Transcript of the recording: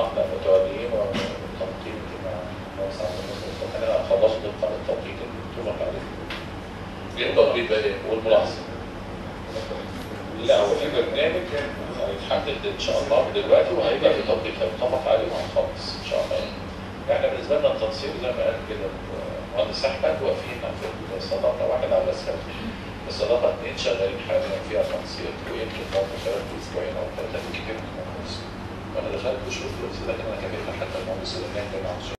احنا متوليين ومتفقين مع المهندس عبد الناصر احنا هنخلصه طبقا للتوقيت اللي اتفق عليه. ايه التوقيت بقى ايه؟ والملاحظه. لا هو في برنامج هيتحدد ان شاء الله دلوقتي وهيبقى في توقيت هيتفق عليه وهنخلص ان شاء الله. احنا بالنسبه لنا التنسيق زي ما قال كده المهندس احمد واقفين في الصداقه واحد على الاسفل الصداقه اثنين شغالين حاليا فيها تنسيق ويمكن برضه خلال اسبوعين او ثلاثه كتير من المهندس وانا دخلت بشوف قلت لك انا كلمت حتى المهندس اللي كان مع